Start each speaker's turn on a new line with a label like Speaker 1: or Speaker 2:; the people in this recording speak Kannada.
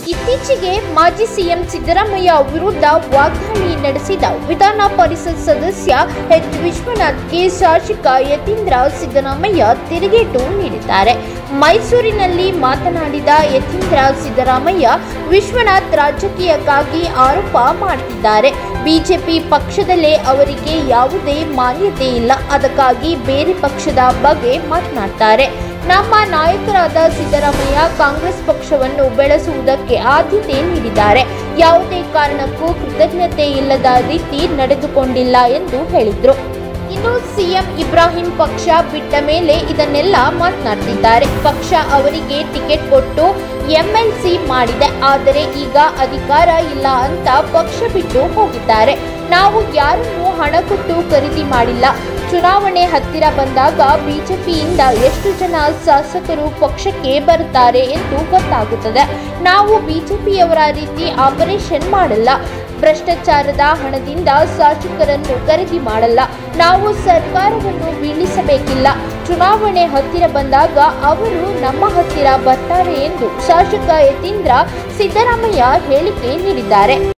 Speaker 1: ಇತ್ತೀಚೆಗೆ ಮಾಜಿ ಸಿಎಂ ಸಿದ್ದರಾಮಯ್ಯ ವಿರುದ್ಧ ವಾಗ್ದಾಳಿ ನಡೆಸಿದ ವಿಧಾನ ಪರಿಷತ್ ಸದಸ್ಯ ಎಚ್ ವಿಶ್ವನಾಥ್ಗೆ ಶಾಸಕ ಯತೀಂದ್ರ ಸಿದ್ದರಾಮಯ್ಯ ತಿರುಗೇಟು ನೀಡಿದ್ದಾರೆ ಮೈಸೂರಿನಲ್ಲಿ ಮಾತನಾಡಿದ ಯತೀಂದ್ರ ಸಿದ್ದರಾಮಯ್ಯ ವಿಶ್ವನಾಥ್ ರಾಜಕೀಯಕ್ಕಾಗಿ ಆರೋಪ ಮಾಡುತ್ತಿದ್ದಾರೆ ಬಿಜೆಪಿ ಪಕ್ಷದಲ್ಲೇ ಅವರಿಗೆ ಯಾವುದೇ ಮಾನ್ಯತೆ ಇಲ್ಲ ಅದಕ್ಕಾಗಿ ಬೇರೆ ಪಕ್ಷದ ಬಗ್ಗೆ ಮಾತನಾಡ್ತಾರೆ ನಮ್ಮ ನಾಯಕರಾದ ಸಿದ್ದರಾಮಯ್ಯ ಕಾಂಗ್ರೆಸ್ ಪಕ್ಷವನ್ನು ಬೆಳೆಸುವುದಕ್ಕೆ ಆದ್ಯತೆ ನೀಡಿದ್ದಾರೆ ಯಾವುದೇ ಕಾರಣಕ್ಕೂ ಕೃತಜ್ಞತೆ ಇಲ್ಲದ ರೀತಿ ನಡೆದುಕೊಂಡಿಲ್ಲ ಎಂದು ಹೇಳಿದರು ಇನ್ನು ಸಿಎಂ ಇಬ್ರಾಹಿಂ ಪಕ್ಷ ಬಿಟ್ಟ ಮೇಲೆ ಇದನ್ನೆಲ್ಲ ಮಾತನಾಡ್ತಿದ್ದಾರೆ ಪಕ್ಷ ಅವರಿಗೆ ಟಿಕೆಟ್ ಕೊಟ್ಟು ಎಂಎಲ್ಸಿ ಮಾಡಿದೆ ಆದರೆ ಈಗ ಅಧಿಕಾರ ಇಲ್ಲ ಅಂತ ಪಕ್ಷ ಬಿಟ್ಟು ಹೋಗಿದ್ದಾರೆ ನಾವು ಯಾರನ್ನೂ ಹಣ ಕೊಟ್ಟು ಖರೀದಿ ಮಾಡಿಲ್ಲ ಚುನಾವಣೆ ಹತ್ತಿರ ಬಂದಾಗ ಬಿಜೆಪಿಯಿಂದ ಎಷ್ಟು ಜನ ಶಾಸಕರು ಪಕ್ಷಕ್ಕೆ ಬರುತ್ತಾರೆ ಎಂದು ಗೊತ್ತಾಗುತ್ತದೆ ನಾವು ಬಿಜೆಪಿಯವರ ರೀತಿ ಆಪರೇಷನ್ ಮಾಡಲ್ಲ ಭ್ರಷ್ಟಾಚಾರದ ಹಣದಿಂದ ಶಾಸಕರನ್ನು ಖರೀದಿ ಮಾಡಲ್ಲ ನಾವು ಸರ್ಕಾರವನ್ನು ಬೀಳಿಸಬೇಕಿಲ್ಲ ಚುನಾವಣೆ ಹತ್ತಿರ ಬಂದಾಗ ಅವರು ನಮ್ಮ ಹತ್ತಿರ ಬರ್ತಾರೆ ಎಂದು ಶಾಸಕ ಯತೀಂದ್ರ ಸಿದ್ದರಾಮಯ್ಯ ಹೇಳಿಕೆ ನೀಡಿದ್ದಾರೆ